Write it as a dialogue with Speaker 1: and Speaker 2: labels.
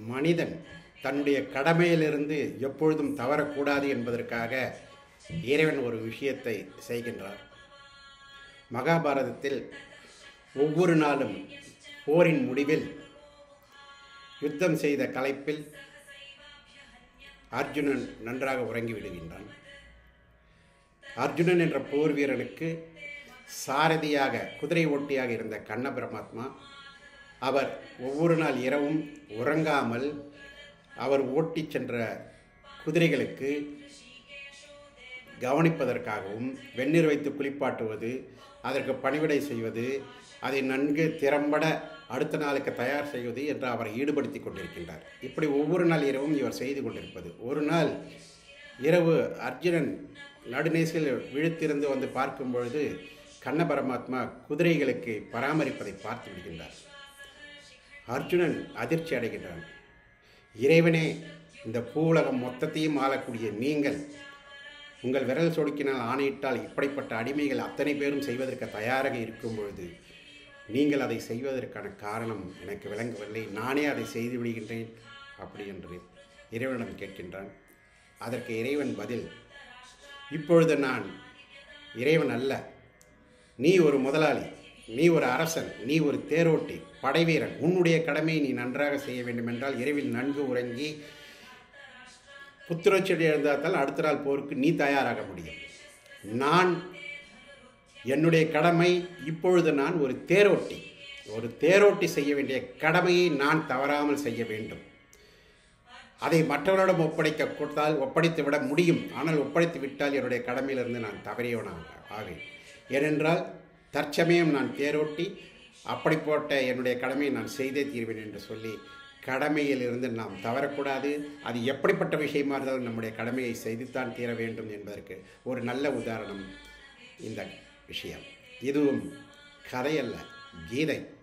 Speaker 1: மனிதன் தன்னுடைய கடமையிலிருந்து எப்பொழுதும் தவறக்கூடாது என்பதற்காக இறைவன் ஒரு விஷயத்தை செய்கின்றார் மகாபாரதத்தில் ஒவ்வொரு நாளும் போரின் முடிவில் யுத்தம் செய்த கலைப்பில் அர்ஜுனன் நன்றாக உறங்கி விடுகின்றான் அர்ஜுனன் என்ற போர் வீரனுக்கு சாரதியாக குதிரை ஓட்டியாக இருந்த கண்ண பரமாத்மா அவர் ஒவ்வொரு நாள் இரவும் உறங்காமல் அவர் ஓட்டிச் சென்ற குதிரைகளுக்கு கவனிப்பதற்காகவும் வெந்நீர் வைத்து குளிப்பாட்டுவது அதற்கு பணிவிடை செய்வது அதை நன்கு திறம்பட அடுத்த நாளுக்கு தயார் செய்வது என்று அவரை ஈடுபடுத்தி கொண்டிருக்கின்றார் இப்படி ஒவ்வொரு நாள் இரவும் இவர் செய்து கொண்டிருப்பது ஒரு நாள் இரவு அர்ஜுனன் நடுநேசில் விழுத்திருந்து வந்து பார்க்கும் பொழுது கண்ண பரமாத்மா குதிரைகளுக்கு பராமரிப்பதை பார்த்து விடுகின்றார் அர்ஜுனன் அதிர்ச்சி அடைகின்றான் இறைவனே இந்த பூவுலகம் மொத்தத்தையும் ஆளக்கூடிய நீங்கள் உங்கள் விரல் சொடுக்கினால் ஆணையிட்டால் இப்படிப்பட்ட அடிமைகள் அத்தனை பேரும் செய்வதற்கு தயாராக இருக்கும் பொழுது நீங்கள் அதை செய்வதற்கான காரணம் எனக்கு விளங்கவில்லை நானே அதை செய்து விடுகின்றேன் அப்படி என்று இறைவனிடம் கேட்கின்றான் அதற்கு இறைவன் பதில் இப்பொழுது நான் இறைவன் அல்ல நீ ஒரு முதலாளி நீ ஒரு அரசன் நீ ஒரு தேரோட்டி படைவீரன் உன்னுடைய கடமையை நீ நன்றாக செய்ய வேண்டுமென்றால் இரவில் நன்கு உறங்கி புத்துணர்ச்சி எழுந்தால் அடுத்த நாள் போருக்கு நீ தயாராக முடியும் நான் என்னுடைய கடமை இப்பொழுது நான் ஒரு தேரோட்டி ஒரு தேரோட்டி செய்ய வேண்டிய கடமையை நான் தவறாமல் செய்ய வேண்டும் அதை மற்றவரிடம் ஒப்படைக்க கொடுத்தால் ஒப்படைத்து விட முடியும் ஆனால் ஒப்படைத்து விட்டால் என்னுடைய கடமையிலிருந்து நான் தவறியவனாக ஆவேன் ஏனென்றால் தற்சமயம் நான் தேரோட்டி அப்படி போட்ட என்னுடைய கடமையை நான் செய்தே தீர்வேன் என்று சொல்லி கடமையிலிருந்து நாம் தவறக்கூடாது அது எப்படிப்பட்ட விஷயமா இருந்தாலும் நம்முடைய கடமையை செய்துத்தான் தீர வேண்டும் என்பதற்கு ஒரு நல்ல உதாரணம் இந்த விஷயம் இதுவும் கதையல்ல கீதை